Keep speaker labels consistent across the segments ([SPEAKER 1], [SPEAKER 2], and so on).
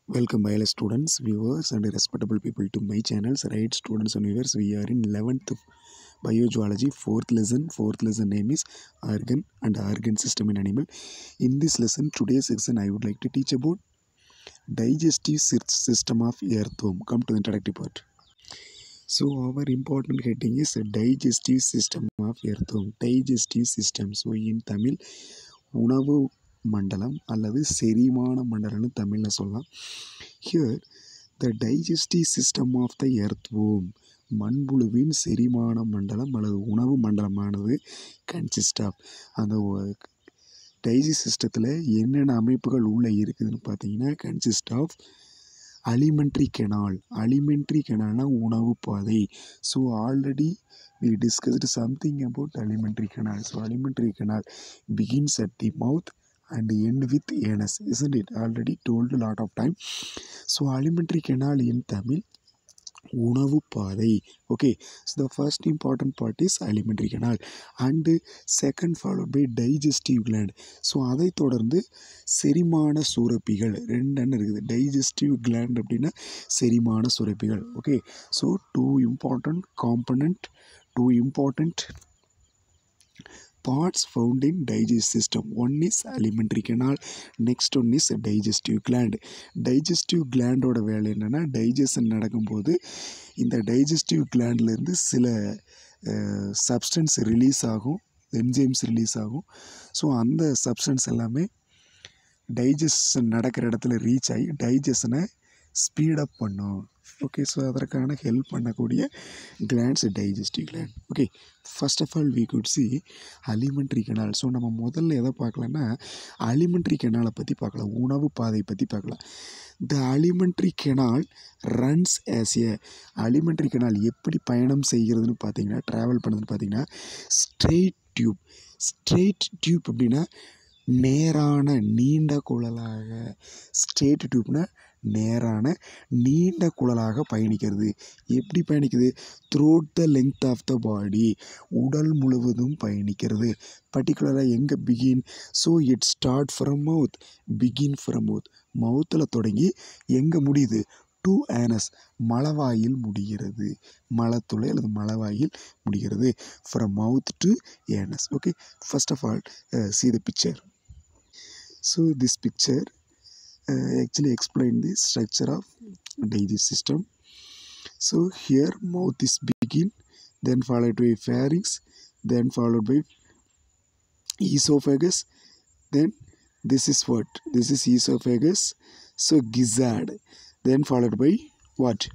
[SPEAKER 1] Welcome, ILS students, viewers, and respectable people to my channels. Right, students and viewers, we are in 11th biogeology, fourth lesson. Fourth lesson name is organ and organ system in animal. In this lesson, today's section, I would like to teach about digestive sys- system of earthworm. Come to the introductory part. So, our important heading is digestive system of earthworm. Digestive system. So, in Tamil, உணவு மண்டலம் அல்லது செரிமான மண்டலம்னு தமிழில் சொல்லலாம் here the digestive system of the earthworm மண்புழுவின் செரிமான மண்டலம் அல்லது உணவு மண்டலமானது கன்சிஸ்ட் ஆஃப் அந்த டைஜஸ்ட் சிஸ்டத்தில் என்னென்ன அமைப்புகள் உள்ளே இருக்குதுன்னு பார்த்தீங்கன்னா consist of alimentary canal alimentary கெனால்னா உணவு பாதை so already we discussed something about alimentary canal so alimentary canal begins at the mouth and end with anus isn't it already told a lot of time so alimentary canal in tamil உணவு பாதை okay so the first important part is alimentary canal and second followed by digestive gland so அதை தொடர்ந்து செரிமான சுரப்பிகள் ரெண்டுன்னு இருக்குது digestive gland அப்படின்னா செரிமான சுரப்பிகள் okay so two important component two important parts found in digestive system one is alimentary canal next one is digestive gland digestive glandோட வேலை என்னென்னா டைஜஷன் நடக்கும்போது இந்த டைஜஸ்டிவ் கிளாண்ட்லேருந்து சில சப்ஸ்டன்ஸ் ரிலீஸ் ஆகும் என்ஜைம்ஸ் ரிலீஸ் ஆகும் ஸோ அந்த சப்ஸ்டன்ஸ் எல்லாமே டைஜஷன் நடக்கிற இடத்துல ரீச் ஆகி டைஜஷனை ஸ்பீடப் பண்ணும் ஓகே ஸோ அதற்கான ஹெல்ப் பண்ணக்கூடிய glands digestive gland okay first of all we could see alimentary canal so நம்ம முதல்ல எதை பார்க்கலான்னா அலிமெண்ட்ரி கெனாலை பற்றி பார்க்கலாம் உணவு பாதை பற்றி பார்க்கலாம் the alimentary canal runs as a alimentary canal எப்படி பயணம் செய்கிறதுன்னு பார்த்தீங்கன்னா ட்ராவல் பண்ணுதுன்னு பார்த்தீங்கன்னா ஸ்ட்ரெயிட் டியூப் ஸ்ட்ரெயிட் டியூப் அப்படின்னா நேரான நீண்ட குழலாக ஸ்ட்ரெயிட் டியூப்னா நேரான நீண்ட குழலாக பயணிக்கிறது எப்படி பயணிக்குது throat the length of the body உடல் முழுவதும் பயணிக்கிறது பர்டிகுலராக எங்கே begin so it start from mouth begin from mouth மவுத்தில் தொடங்கி எங்கே முடியுது டு ஆனஸ் மலவாயில் முடிகிறது மலத்துளை அல்லது மலவாயில் முடிகிறது from mouth to anus okay first of all see the picture so this picture uh, actually explain the structure of digestive system so here mouth is begin then followed by pharynx then followed by esophagus then this is what this is esophagus so gizzard then followed by what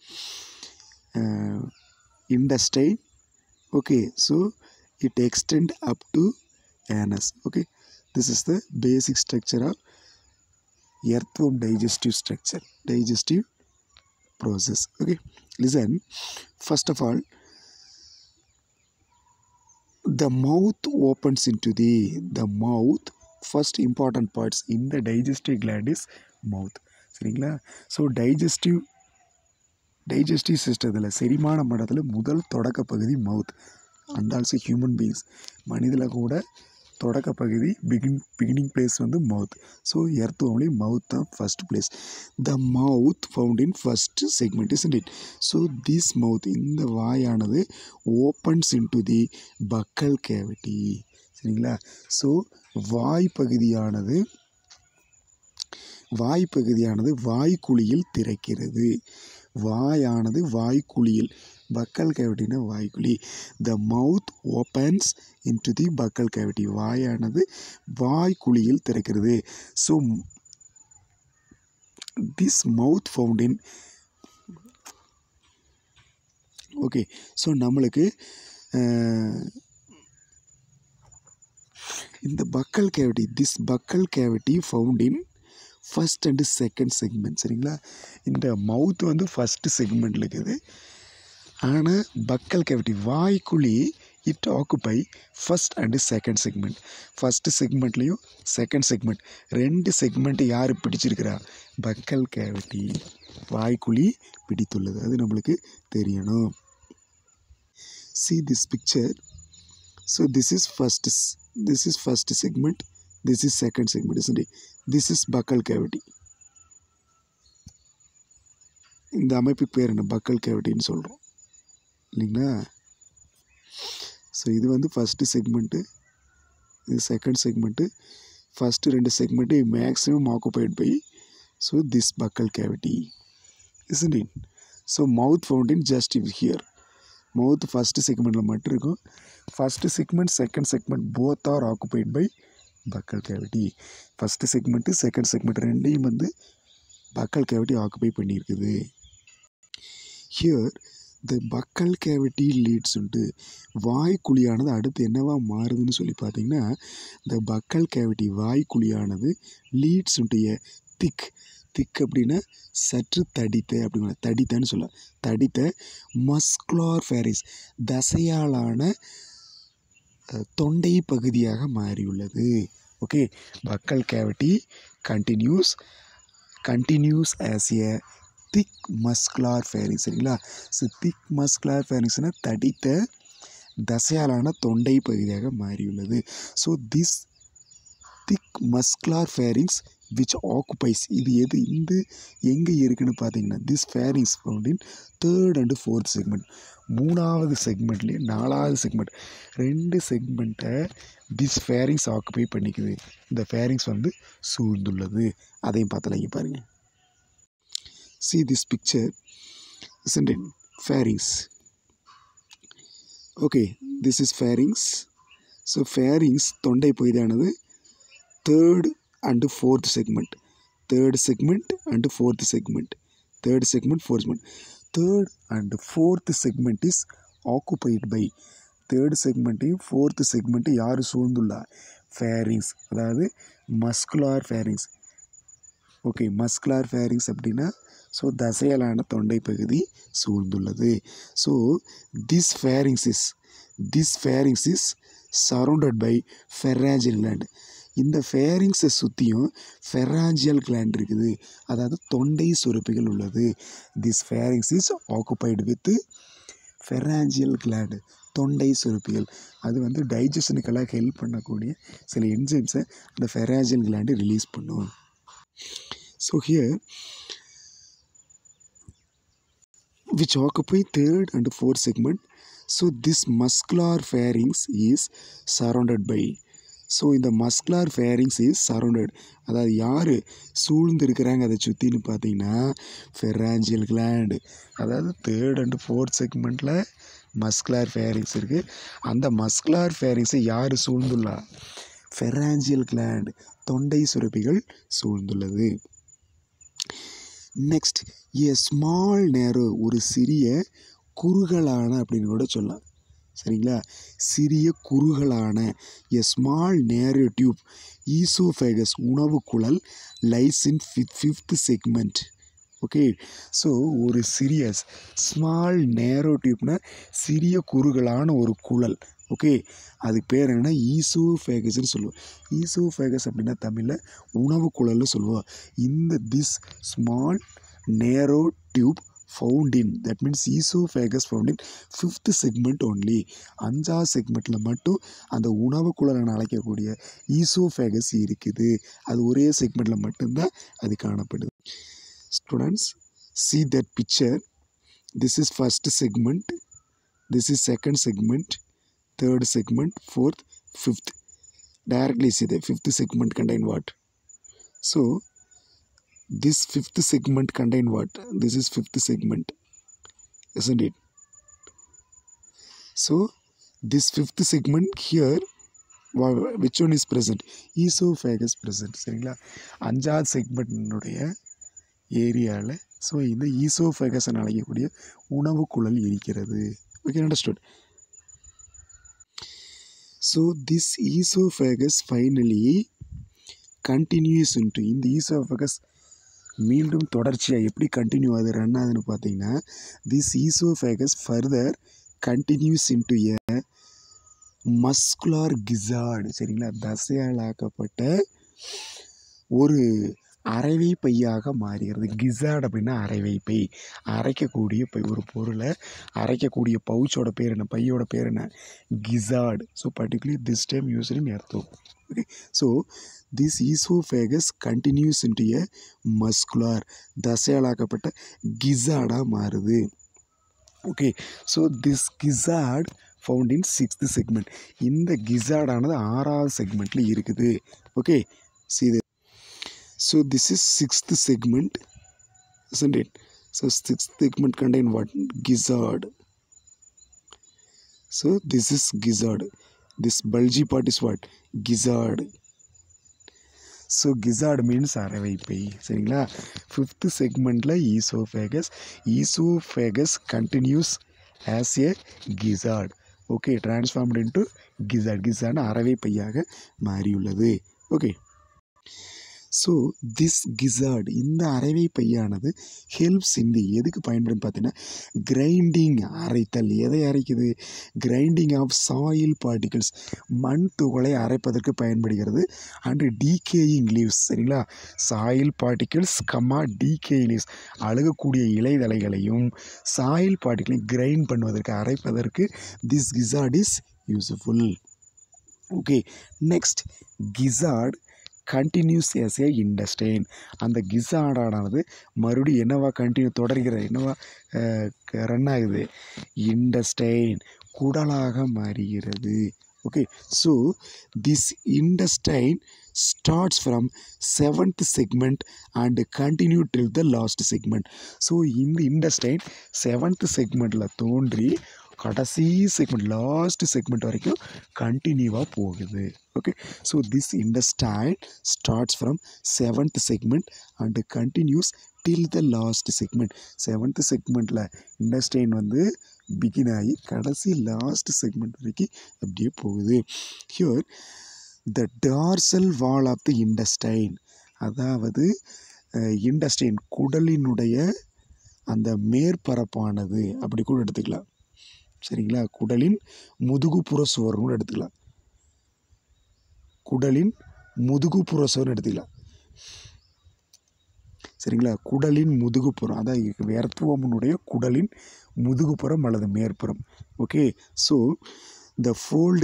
[SPEAKER 1] uh, intestine okay so it extend up to anus okay this is the basic structure of earthworm digestive structure digestive process okay listen first of all the mouth opens into the the mouth first important parts in the digestive gland is mouth சரிங்களா so digestive digestive சிஸ்டத்தில் செரிமான மண்டலத்தில் முதல் தொடக்க பகுதி mouth and also human beings மனிதனில் கூட தொடக்க பகுதி பிகின் பிகினிங் பிளேஸ் வந்து mouth so earth only mouth தான் first place the mouth found in first segment is it so this mouth இந்த வாயானது opens into the buccal cavity சரிங்களா so வாய் பகுதியானது வாய் பகுதியானது வாய்க்குழியில் திறக்கிறது வாயானது வாய்க்குழியில் பக்கல் கேவிட்டினா வாய்க்குழி the mouth opens into the buccal cavity வாயானது வாய்க்குழியில் திறக்கிறது so this mouth found in okay so நம்மளுக்கு இந்த buccal cavity this buccal cavity found in first and second segment சரிங்களா இந்த மவுத் வந்து ஃபஸ்ட்டு செக்மெண்ட்டில் இருக்குது ஆனால் பக்கல் கேவிட்டி வாய்க்குழி it occupy first and second segment first செக்மெண்ட்லேயும் செகண்ட் செக்மெண்ட் ரெண்டு செக்மெண்ட்டு யார் பிடிச்சிருக்கிறா பக்கல் கேவிட்டி வாய்க்குழி பிடித்துள்ளது அது நம்மளுக்கு தெரியணும் see this picture so this is first this is first segment this is second segment isn't it this is buccal cavity இந்த அமைப்புக்கு பேர் என்ன பக்கல் கேவிட்டின்னு சொல்கிறோம் இல்லைங்களா ஸோ இது வந்து ஃபஸ்ட்டு செக்மெண்ட்டு இது செகண்ட் செக்மெண்ட்டு ஃபஸ்ட்டு ரெண்டு segment maximum occupied by so this buccal cavity isn't it so mouth found in just here mouth first செக்மெண்ட்டில் மட்டும் இருக்கும் first segment second segment both are occupied by buccal cavity first segment second segment ரெண்டையும் வந்து buccal cavity occupy பண்ணியிருக்குது here the buccal cavity leads into வாய்க்குழியானது அடுத்து என்னவா மாறுதுன்னு சொல்லி பார்த்தீங்கன்னா இந்த பக்கல் கேவிட்டி வாய்க்குழியானது லீட்ஸுன்ட்டு எ திக் திக் அப்படின்னா சற்று தடித்த அப்படிங்கிற தடித்தன்னு சொல்ல தடித்த மஸ்குலார் ஃபேரிஸ் தசையாலான அஹ், தொண்டை பகுதியாக மாறியுள்ளது okay buccal cavity continues continues as a thick muscular pharynx சரிங்களா ஸோ திக் மஸ்குலார் ஃபேரிங்ஸ்னால் தடித்த தசையாலான தொண்டை பகுதியாக மாறியுள்ளது so this thick muscular pharynx which occupies இது எது இந்த எங்கே இருக்குன்னு பார்த்தீங்கன்னா this pharynx found in third and fourth segment மூணாவது செக்மெண்ட்லேயே நாலாவது செக்மெண்ட் ரெண்டு செக்மெண்ட்டை திஸ் ஃபேரிங்ஸ் ஆக்குபை பண்ணிக்குது இந்த ஃபேரிங்ஸ் வந்து சூழ்ந்துள்ளது அதையும் பார்த்தலாம் இங்கே பாருங்கள் see this picture isn't it pharynx okay this is pharynx so pharynx தொண்டை பகுதியானது third and fourth segment third segment and fourth segment third segment fourth segment third and fourth segment is occupied by third செக்மெண்ட்டையும் fourth segment யார் சூழ்ந்துள்ளா pharynx அதாவது muscular pharynx okay muscular pharynx அப்படின்னா so தசையலான தொண்டை பகுதி சூழ்ந்துள்ளது so this pharynx is this pharynx is surrounded by pharyngeal gland இந்த ஃபேரிங்ஸை சுற்றியும் ஃபெராஞ்சியல் gland இருக்குது அதாவது தொண்டை சுரப்பிகள் உள்ளது this pharynx is occupied with pharyngeal gland தொண்டை சுரப்பிகள் அது வந்து டைஜஷனுக்கெல்லாம் ஹெல்ப் பண்ணக்கூடிய சில என்ஜைம்ஸை அந்த ஃபெராஜியல் gland ரிலீஸ் பண்ணும் so here which occupy third and fourth segment. So this muscular pharynx is surrounded by. So இந்த மஸ்குலார் ஃபேரிங்ஸ் இஸ் சரௌண்டட் அதாவது யார் சூழ்ந்து இருக்கிறாங்க அதை சுற்றின்னு பார்த்தீங்கன்னா ஃபெராஞ்சியல் gland அதாவது தேர்ட் அண்ட் ஃபோர்த் செக்மெண்ட்டில் மஸ்குலார் ஃபேரிங்ஸ் இருக்குது அந்த மஸ்குலார் ஃபேரிங்ஸை யார் சூழ்ந்துள்ளா ஃபெராஞ்சியல் gland தொண்டை சுரப்பிகள் சூழ்ந்துள்ளது நெக்ஸ்ட் ஏ ஸ்மால் நேரோ ஒரு சிறிய குறுகலான அப்படின்னு கூட சொல்லலாம் சரிங்களா சிறிய குறுகலான a small narrow tube oesophagus உணவு குழல் lies in fifth segment okay so ஒரு சிறிய ஸ்மால் நேரோ டியூப்னா சிறிய குறுகலான ஒரு குழல் ஓகே அதுக்கு பேர் என்னென்னா ஈசோஃபேகஸ்ன்னு சொல்லுவோம் ஈசோஃபேகஸ் அப்படின்னா தமிழில் உணவு குழல்னு சொல்லுவோம் இந்த this small narrow tube found in that means oesophagus found in fifth segment only அஞ்சாவது செக்மெண்ட்டில் மட்டும் அந்த உணவு குழல் அழைக்கக்கூடிய ஈசோஃபேகஸ் இருக்குது அது ஒரே செக்மெண்ட்டில் மட்டும்தான் அது காணப்படுது students see that picture this is first segment this is second segment third segment fourth fifth directly see the fifth segment contain what so this fifth segment contain what this is fifth segment isn't it so this fifth segment here wha- which one is present esophagus present சரிங்களா அஞ்சாவது செக்மெண்ட்டினுடைய ஏரியாவில் so இந்த ஈசோஃபேகஸ்ன்னு அழைக்கக்கூடிய உணவு குழல் இருக்கிறது okay understood so this oesophagus finally continues into இந்த oesophagus மீண்டும் தொடர்ச்சியாக எப்படி கண்டினியூ ஆகுது ரன் ஆகுதுன்னு பார்த்தீங்கன்னா this oesophagus further continues into a muscular gizzard சரிங்களா தசையாலாக்கப்பட்ட ஒரு அரைவை பையாக மாறுகிறது கிசார்டு அப்படின்னா அரைவை பை அரைக்கக்கூடிய பை ஒரு பொருளை அரைக்கக்கூடிய பவுச்சோட பேர் என்ன பையோட பேர் என்ன gizzard so particularly this time use in எர்த்தோ okay so this oesophagus continues into a muscular தசையாலாக்கப்பட்ட கிசாடாக மாறுது ஓகே ஸோ திஸ் கிசாட் ஃபவுண்ட் இன் சிக்ஸ்த் செக்மெண்ட் இந்த கிசாடானது ஆறாவது செக்மெண்ட்டில் இருக்குது ஓகே சி இது so this is sixth segment isn't it so sixth segment contain what gizzard so this is gizzard this bulgy part is what gizzard so gizzard means அரவைப்பை சரிங்களா fifth செக்மெண்ட்டில் oesophagus oesophagus continues as a gizzard okay transformed into gizzard gizzard அரவை பையாக மாறியுள்ளது okay so this கிசார்ட் இந்த அரைவை பையானது helps இந்த எதுக்கு பயன்படும் பார்த்தீங்கன்னா கிரைண்டிங் அரைத்தல் எதை அரைக்குது கிரைண்டிங் ஆஃப் சாயில் பார்ட்டிகல்ஸ் மண் துகளை அரைப்பதற்கு பயன்படுகிறது அண்டு டீகேயிங் லீவ்ஸ் சரிங்களா soil particles comma decay leaves அழுகக்கூடிய இலைதலைகளையும் சாயில் பார்ட்டிகளையும் கிரைண்ட் பண்ணுவதற்கு அரைப்பதற்கு this gizzard is useful okay next gizzard continues as a intestine அந்த கிசாடானது மறுபடியும் என்னவா கண்டினியூ தொடர்கிறது என்னவா ரன் ஆகுது இண்டஸ்டைன் குடலாக மாறுகிறது okay so this intestine starts from seventh segment and continue till the last segment so இந்த இண்டஸ்டைன் செவன்த் செக்மெண்ட்டில் தோன்றி கடைசி செக்மெண்ட் லாஸ்ட் செக்மெண்ட் வரைக்கும் கண்டினியூவாக போகுது okay so this intestine starts from seventh segment and continues till the last segment seventh செக்மெண்ட்டில் intestine வந்து begin ஆகி கடைசி லாஸ்ட் செக்மெண்ட் வரைக்கும் அப்படியே போகுது here the dorsal wall of the intestine அதாவது இண்டஸ்டைன் குடலினுடைய அந்த மேற்பரப்பானது அப்படி கூட எடுத்துக்கலாம் சரிங்களா குடலின் முதுகுப்புற சுவர்னு கூட எடுத்துக்கலாம் குடலின் முதுகுப்புற சுவர்னு எடுத்துக்கலாம் சரிங்களா குடலின் முதுகுப்புறம் அதான் வேர்த்துவமனுடைய குடலின் முதுகுப்புறம் அல்லது மேற்புறம் okay so the fold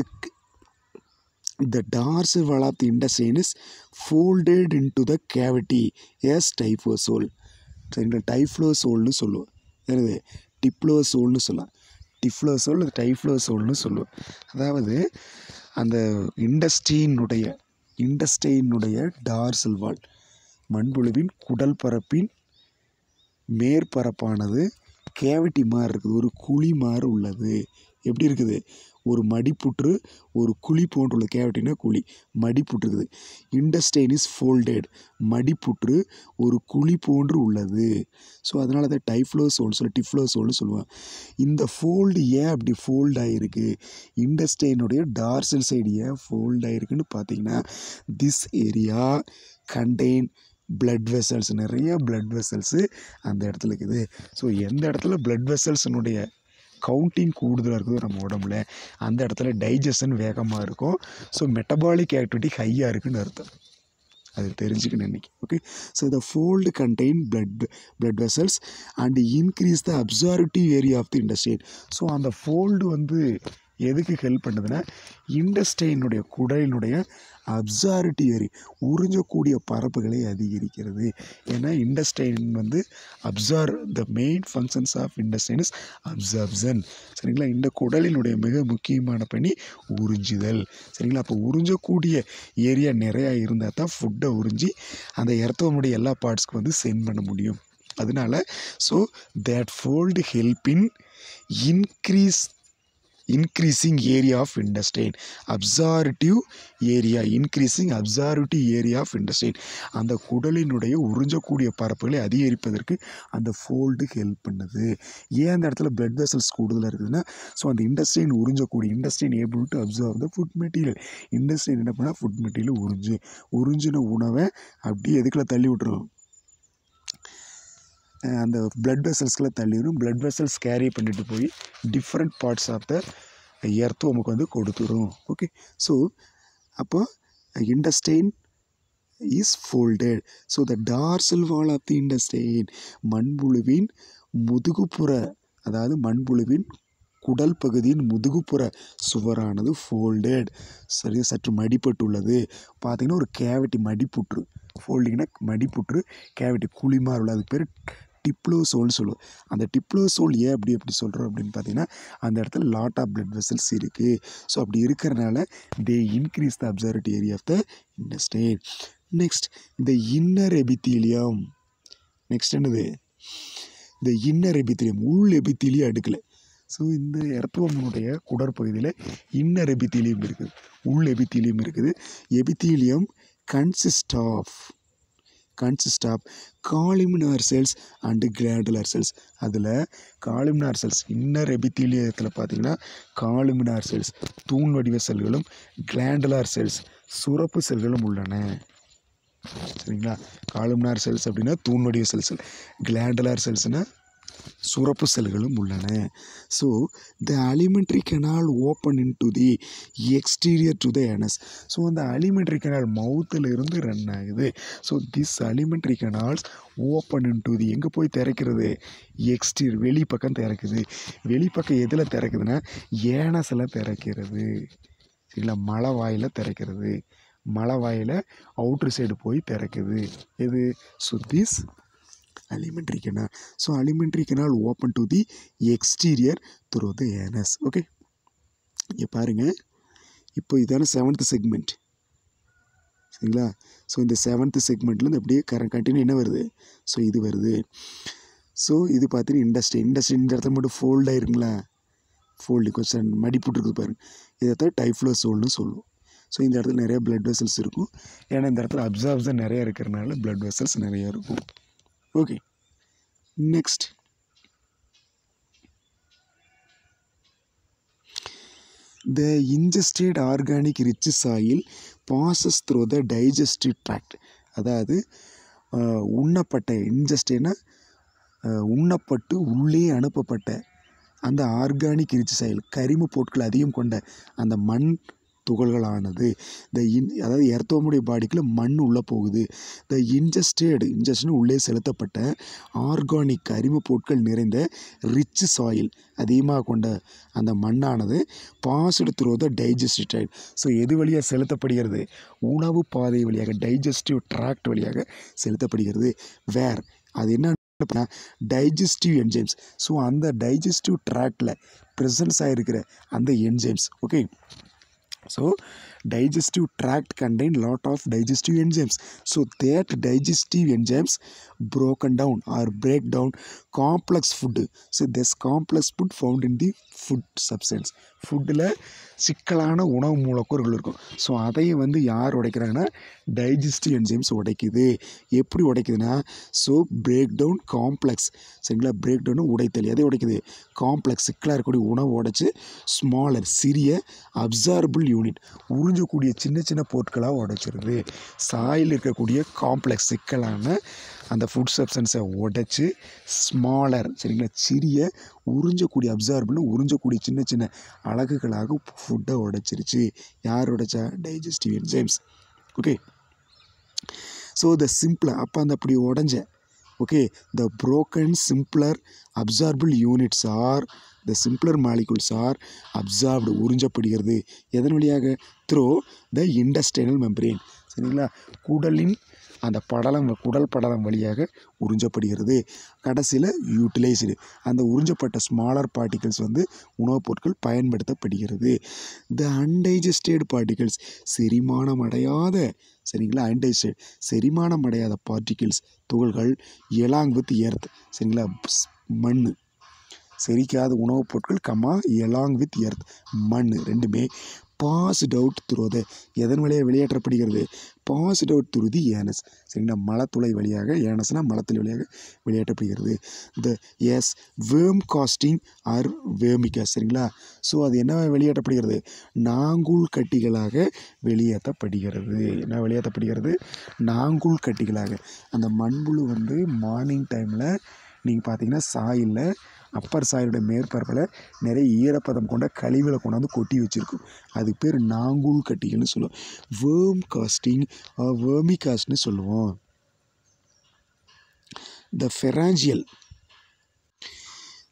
[SPEAKER 1] the dorsal wall of the intestine is folded into the cavity as typhosol சரிங்களா டைஃப்ளோசோல்னு சொல்லுவோம் என்னது டிப்ளோசோல்னு சொல்லலாம் டிஃப்ளோசோல் அது டைஃப்ளோசோல்னு சொல்லுவோம் அதாவது அந்த இண்டஸ்டீனுடைய இண்டஸ்டைனுடைய டார்சல் வால் மண்புழுவின் குடல் பரப்பின் மேற்பரப்பானது கேவிட்டி மாதிரி இருக்குது ஒரு குழி மாதிரி உள்ளது எப்படி இருக்குது ஒரு மடிப்புற்று ஒரு குழி போன்றுள்ள கேவிட்டினா குழி மடிப்புற்று இருக்குது இண்டஸ்டைன் இஸ் ஃபோல்டட் மடிப்புற்று ஒரு குழி போன்று உள்ளது ஸோ அதனால தான் டைஃப்ளோசோல் சொல்லி டிஃப்ளோசோல்னு சொல்லுவாங்க இந்த ஃபோல்டு ஏன் அப்படி ஃபோல்ட் ஆகிருக்கு இண்டஸ்டைனுடைய டார்சல் சைடு ஏன் ஃபோல்ட் ஆகிருக்குன்னு பார்த்தீங்கன்னா this area contain blood vessels நிறைய பிளட் வெசல்ஸு அந்த இடத்துல இருக்குது ஸோ எந்த இடத்துல பிளட் வெசல்ஸினுடைய கவுண்டிங் கூடுதலாக இருக்குது நம்ம உடம்புல அந்த இடத்துல டைஜஷன் வேகமாக இருக்கும் ஸோ மெட்டபாலிக் ஆக்டிவிட்டி ஹையாக இருக்குன்னு அர்த்தம் அது தெரிஞ்சுக்கணும் இன்னைக்கு okay so the fold contain blood blood vessels and increase the absorptive area of the intestine so அந்த ஃபோல்டு வந்து எதுக்கு ஹெல்ப் பண்ணுதுன்னா இண்டஸ்டைனுடைய குடலினுடைய அப்சார்டிவ் ஏரி உறிஞ்சக்கூடிய பரப்புகளை அதிகரிக்கிறது ஏன்னா இண்டஸ்டைன் வந்து absorb the main functions of intestine is absorption சரிங்களா இந்த குடலினுடைய மிக முக்கியமான பணி உறிஞ்சுதல் சரிங்களா அப்போ உறிஞ்சக்கூடிய ஏரியா நிறையா இருந்தால் தான் ஃபுட்டை உறிஞ்சி அந்த இடத்தவனுடைய எல்லா பார்ட்ஸ்க்கு வந்து சென்ட் பண்ண முடியும் அதனால so that fold help in increase increasing area of intestine absorptive area increasing absorptive area of intestine அந்த குடலினுடைய உறிஞ்சக்கூடிய பரப்புகளை அதிகரிப்பதற்கு அந்த ஃபோல்டு ஹெல்ப் பண்ணுது ஏன் அந்த இடத்துல பிளட் வெசல்ஸ் கூடுதலாக இருக்குதுன்னா ஸோ அந்த இண்டஸ்ட்ரின் உறிஞ்சக்கூடிய intestine able to absorb the food material intestine என்ன பண்ணால் ஃபுட் மெட்டீரியல் உறிஞ்சு உறிஞ்சின உணவை அப்படியே எதுக்குள்ள தள்ளி விட்டுரும் அஹ் அந்த பிளட் வெசல்ஸ்க்குள்ள தள்ளிடும் பிளட் வெசல்ஸ் கேரி பண்ணிட்டு போய் different parts of the earth நமக்கு வந்து கொடுத்துரும் ஓகே ஸோ அப்போ intestine is folded so the dorsal wall of the intestine மண்புழுவின் முதுகுப்புற அதாவது மண்புழுவின் குடல் பகுதியின் முதுகுப்புற சுவரானது ஃபோல்டட் சரி சற்று மடிப்பட்டுள்ளது பார்த்தீங்கன்னா ஒரு கேவிட்டி மடிப்புற்று ஃபோல்டிங்னா மடிப்புற்று கேவிட்டி குழிமாறு உள்ள அதுக்கு பேர் டிப்ளோசோல்னு சொல்லுவோம் அந்த டிப்ளோசோல் ஏன் அப்படி எப்படி சொல்கிறோம் அப்படின்னு பார்த்தீங்கன்னா அந்த இடத்துல லாட் ஆஃப் பிளட் வெசல்ஸ் இருக்குது ஸோ அப்படி இருக்கிறனால they increase the absorbed area of the intestine next இந்த இன்னர் எபித்தீலியம் நெக்ஸ்ட் என்னது இந்த இன்னர் எபித்தீலியம் உள் எபித்தீலியம் அடுக்கலை ஸோ இந்த எர்த்துவமனுடைய குடற்பகுதியில் இன்னர் எபித்தீலியம் இருக்குது உள் எபித்தீலியம் இருக்குது epithelium consist of consist of columnar cells and glandular cells அதில் காலிமினார் செல்ஸ் இன்னர் எபித்தீலியத்தில் பார்த்தீங்கன்னா காலிமினார் செல்ஸ் தூண் வடிவ செல்களும் கிளாண்டுலார் செல்ஸ் சுரப்பு செல்களும் உள்ளன சரிங்களா காலிமினார் செல்ஸ் அப்படின்னா தூண் வடிவ செல்ஸ் கிளாண்டுலார் செல்ஸ்னால் சுரப்பு செல்களும் உள்ளன so the alimentary canal open into the exterior to the anus so அந்த அலிமெண்ட்ரி கெனால் மவுத்தில் இருந்து ரன் ஆகுது so this alimentary canals open into the எங்கே போய் திறக்கிறது எக்ஸ்டீரியர் வெளிப்பக்கம் திறக்குது வெளிப்பக்கம் எதில் திறக்குதுன்னா ஏனஸில் திறக்கிறது சரிங்களா மலை வாயில் திறக்கிறது மலை வாயில் அவுட்ரு சைடு போய் திறக்குது எது so this alimentary canal so alimentary canal open to the exterior through the anus okay இங்கே பாருங்க இப்போ இதான செவன்த் செக்மெண்ட் சரிங்களா ஸோ இந்த செவன்த் செக்மெண்ட்லேருந்து அப்படியே கர கண்டினியூ என்ன வருது ஸோ இது வருது ஸோ இது பார்த்தீங்கன்னா இண்டஸ்ட்ரி இண்டஸ்ட்ரி இந்த இடத்துல மட்டும் ஃபோல்ட் ஆயிருங்களா ஃபோல்டு கொஞ்சம் மடிப்புட்டு இருக்குது பாருங்க இதை டைஃப்ளோ சோல்னு சொல்லுவோம் ஸோ இந்த இடத்துல நிறைய பிளட் வெசல்ஸ் இருக்கும் ஏன்னா இந்த இடத்துல அப்சார்ப்ஸன் நிறைய இருக்கிறனால பிளட் வெசல்ஸ் நிறைய இருக்கும் okay next the ingested organic rich soil passes through the digestive tract அதாவது ஆஹ், உண்ணப்பட்ட இன்ஜஸ்டேனா உண்ணப்பட்டு உள்ளே அனுப்பப்பட்ட அந்த ஆர்கானிக் ரிச் சாயில் கரிம பொருட்கள் அதிகம் கொண்ட அந்த மண் துகள்களானது த இன் அதாவது எர்த்தோமுடைய பாடிக்குள்ள மண் உள்ளே போகுது த இன்ஜஸ்டட் இன்ஜஸ்டன் உள்ளே செலுத்தப்பட்ட ஆர்கானிக் கரிம பொருட்கள் நிறைந்த ரிச் சாயில் அதிகமாக கொண்ட அந்த மண்ணானது passed through the digestive tract so எது வழியாக செலுத்தப்படுகிறது உணவு பாதை வழியாக டைஜஸ்டிவ் ட்ராக்ட் வழியாக செலுத்தப்படுகிறது வேர் அது என்ன டைஜஸ்டிவ் என்ஜைம்ஸ் ஸோ அந்த டைஜஸ்டிவ் ட்ராக்டில் ப்ரெசன்ஸ் ஆகிருக்கிற அந்த enzymes okay so digestive tract contain lot of digestive enzymes so that digestive enzymes broken down or break down complex food so this complex food found in the food substance ஃபுட்டில் சிக்கலான உணவு மூலக்கூறுகள் இருக்கும் so அதையும் வந்து யார் உடைக்கிறாங்கன்னா digestive enzymes உடைக்குது எப்படி உடைக்குதுன்னா ஸோ பிரேக் டவுன் காம்ப்ளெக்ஸ் சரிங்களா பிரேக் டவுன் உடைத்தல் எதை உடைக்குது காம்ப்ளெக்ஸ் சிக்கலாக இருக்கக்கூடிய உணவு உடைச்சு ஸ்மாலர் சிறிய அப்சார்பிள் யூனிட் உறிஞ்சக்கூடிய சின்ன சின்ன பொருட்களாக உடைச்சிருது சாயில் இருக்கக்கூடிய காம்ப்ளெக்ஸ் சிக்கலான அந்த ஃபுட் சப்ஸ்டன்ஸை உடைச்சு ஸ்மாலர் சரிங்களா சிறிய உறிஞ்சக்கூடிய அப்சார்பிள் உறிஞ்சக்கூடிய சின்ன சின்ன அலகுகளாக ஃபுட்டை உடைச்சிருச்சு யார் உடைச்சா digestive enzymes okay so the simpler அப்போ அந்த அப்படி உடஞ்ச okay the broken simpler absorbable units are the simpler molecules are absorbed உறிஞ்சப்படுகிறது எதன் வழியாக த்ரோ த இண்டஸ்டைனல் மெம்பரேன் சரிங்களா குடலின் அந்த படலம் குடல் படலம் வழியாக உறிஞ்சப்படுகிறது கடைசியில் யூட்டிலைஸ்டு அந்த உறிஞ்சப்பட்ட ஸ்மாலர் பார்ட்டிகல்ஸ் வந்து உணவுப் பொருட்கள் பயன்படுத்தப்படுகிறது த அன்டைஜஸ்டட் பார்ட்டிகல்ஸ் செரிமானம் அடையாத சரிங்களா அன்டைஜஸ்டட் செரிமானம் அடையாத பார்ட்டிகிள்ஸ் துகள்கள் எலாங் வித் எர்த் சரிங்களா மண் செரிக்காத உணவுப் பொருட்கள் கம்மா எலாங் வித் எர்த் மண் ரெண்டுமே பாஸ்ட் அவுட் த்ரூ த எதன் வழியாக வெளியேற்றப்படுகிறது passed out through the anus சரிங்களா மலத்துளை வழியாக ஏனஸ்னா மலத்துளை வழியாக வெளியேற்றப்படுகிறது த எஸ் வேம் காஸ்டிங் ஆர் வேமிகா சரிங்களா ஸோ அது என்ன வெளியேற்றப்படுகிறது நாங்கூல் கட்டிகளாக வெளியேற்றப்படுகிறது என்ன வெளியேற்றப்படுகிறது நாங்கூல் கட்டிகளாக அந்த மண்புழு வந்து மார்னிங் டைமில் நீங்கள் பார்த்தீங்கன்னா சாயிலில் அப்பர் சாயிலோட மேற்பரப்பில் நிறைய ஈரப்பதம் கொண்ட கழிவுகளை கொண்டாந்து கொட்டி வச்சுருக்கும் அதுக்கு பேர் நாங்கூல் கட்டிகள்னு சொல்லுவோம் வேர்ம் காஸ்டிங் வேர்மி காஸ்ட்னு சொல்லுவோம் the pharyngeal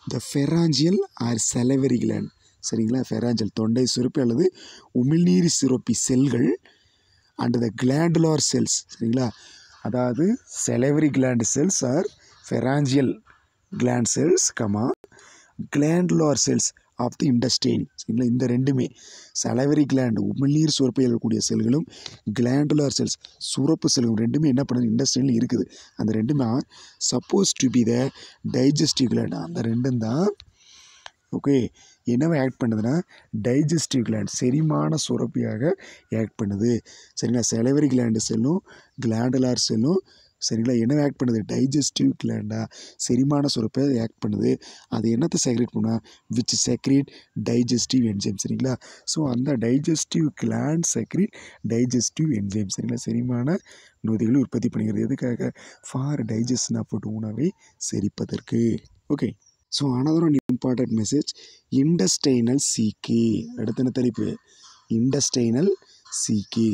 [SPEAKER 1] the pharyngeal or salivary gland சரிங்களா ஃபெராஞ்சல் தொண்டை சுரப்பி அல்லது உமிழ்நீர் சுரப்பி செல்கள் அண்ட் த கிளாண்டுலார் செல்ஸ் சரிங்களா அதாவது salivary gland cells or pharyngeal gland cells comma glandular cells of the intestine சரிங்களா இந்த ரெண்டுமே சலவரி கிளாண்ட் உமிழ்நீர் சுரப்பை இருக்கக்கூடிய செல்களும் கிளாண்டுலார் செல்ஸ் சுரப்பு செல்களும் ரெண்டுமே என்ன பண்ணுது இண்டஸ்ட்ரியில் இருக்குது அந்த ரெண்டுமே suppose to be the digestive gland அந்த ரெண்டும் தான் ஓகே என்னவை ஆக்ட் பண்ணுதுன்னா டைஜஸ்டிவ் கிளாண்ட் செரிமான சுரப்பியாக ஆக்ட் பண்ணுது சரிங்களா செலவரி கிளாண்டு செல்லும் கிளாண்டுலார் செல்லும் சரிங்களா என்ன ஆக்ட் பண்ணுது டைஜஸ்டிவ் கிளாண்டா செரிமான சுரப்பை ஆக்ட் பண்ணுது அது என்னத்தை செக்ரேட் பண்ணால் விச் செக்ரேட் டைஜஸ்டிவ் என்ஜைம் சரிங்களா ஸோ அந்த digestive gland secrete digestive enzyme சரிங்களா செரிமான நொதிகளை உற்பத்தி பண்ணுகிறது எதுக்காக ஃபார் டைஜஷன் ஆஃப் உணவை செரிப்பதற்கு okay so another one important message intestinal caeca அடுத்த என்ன தலைப்பு இண்டஸ்டைனல் சீக்கி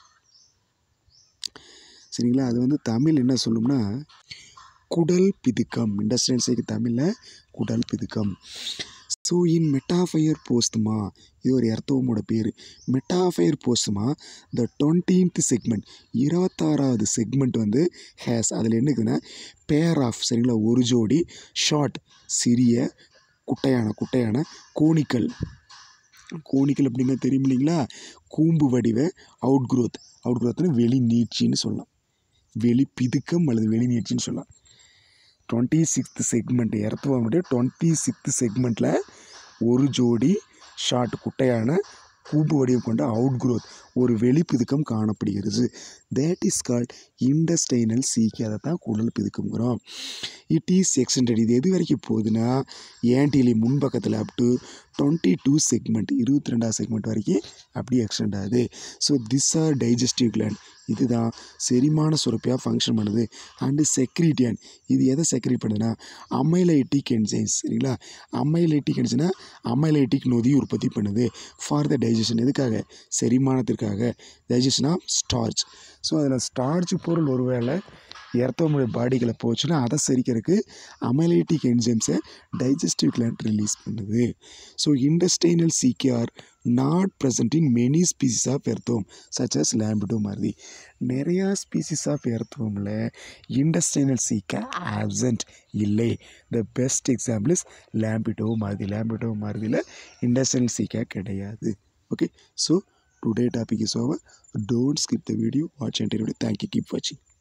[SPEAKER 1] சரிங்களா அது வந்து தமிழ் என்ன சொல்லும்னா குடல் பிதுக்கம் இண்டஸ்ட்ரியல் சைக்கு தமிழில் குடல் பிதுக்கம் ஸோ இன் மெட்டாஃபயர் போஸ்துமா இது ஒரு எர்த்தவமோட பேர் Metaphire posthuma the twentieth segment இருபத்தாறாவது செக்மெண்ட் வந்து ஹேஸ் அதில் என்ன இருக்குதுன்னா பேர் ஆஃப் சரிங்களா ஒரு ஜோடி ஷார்ட் சிறிய குட்டையான குட்டையான கோணிக்கல் கோணிக்கல் அப்படின்னா தெரியும் இல்லைங்களா கூம்பு வடிவ அவுட் க்ரோத் அவுட் க்ரோத்னு வெளி நீட்சின்னு சொல்லலாம் வெளி பிதுக்கம் அல்லது வெளி நீட்சின்னு சொல்லலாம் டுவெண்ட்டி சிக்ஸ்த் செக்மெண்ட் எர்த்துவாமுடைய டுவெண்ட்டி சிக்ஸ்த் செக்மெண்ட்டில் ஒரு ஜோடி ஷார்ட் குட்டையான கூம்பு வடிவம் கொண்ட அவுட் க்ரோத் ஒரு வெளிப்பிதுக்கம் காணப்படுகிறது that is called intestinal caeca அதை தான் குடல் பிதுக்கம்ங்கிறோம் இட் இஸ் எக்ஸ்டெண்டட் இது எது வரைக்கும் போகுதுன்னா ஏன்டிலி முன்பக்கத்தில் up to twenty two segment இருபத்தி ரெண்டாவது செக்மெண்ட் வரைக்கும் அப்படியே எக்ஸ்டெண்ட் ஆகுது so this are digestive gland இதுதான் செரிமான சுரப்பியாக ஃபங்க்ஷன் பண்ணுது அண்டு செக்ரிட்டியன் இது எதை செக்ரிட் பண்ணுதுன்னா அமைலைட்டிக் என்சைம்ஸ் சரிங்களா அமைலைட்டிக் என்சைம்னா அமைலைட்டிக் நொதி உற்பத்தி பண்ணுது ஃபார் த டைஜஷன் எதுக்காக செரிமானத்திற்காக டைஜஷன் ஆஃப் ஸ்டார்ச் ஸோ அதில் ஸ்டார்ச் பொருள் ஒருவேளை எர்த்தவனுடைய பாடிகளை போச்சுன்னா அதை செரிக்கிறதுக்கு அமைலைட்டிக் என்சைம்ஸை டைஜஸ்டிவ் கிளாண்ட் ரிலீஸ் பண்ணுது so intestinal caeca are not present in many species of earthworm such as Lampito மாதிரி நிறையா ஸ்பீசிஸ் ஆஃப் எர்த்தோமில் இண்டஸ்டைனல் சீக்கா ஆப்சண்ட் இல்லை the best example is Lampito மாதிரி லேம்பிடோ மாதிரியில் இண்டஸ்டைனல் சீக்கா கிடையாது okay so today topic is over don't skip the video watch and video thank you keep வாட்சிங்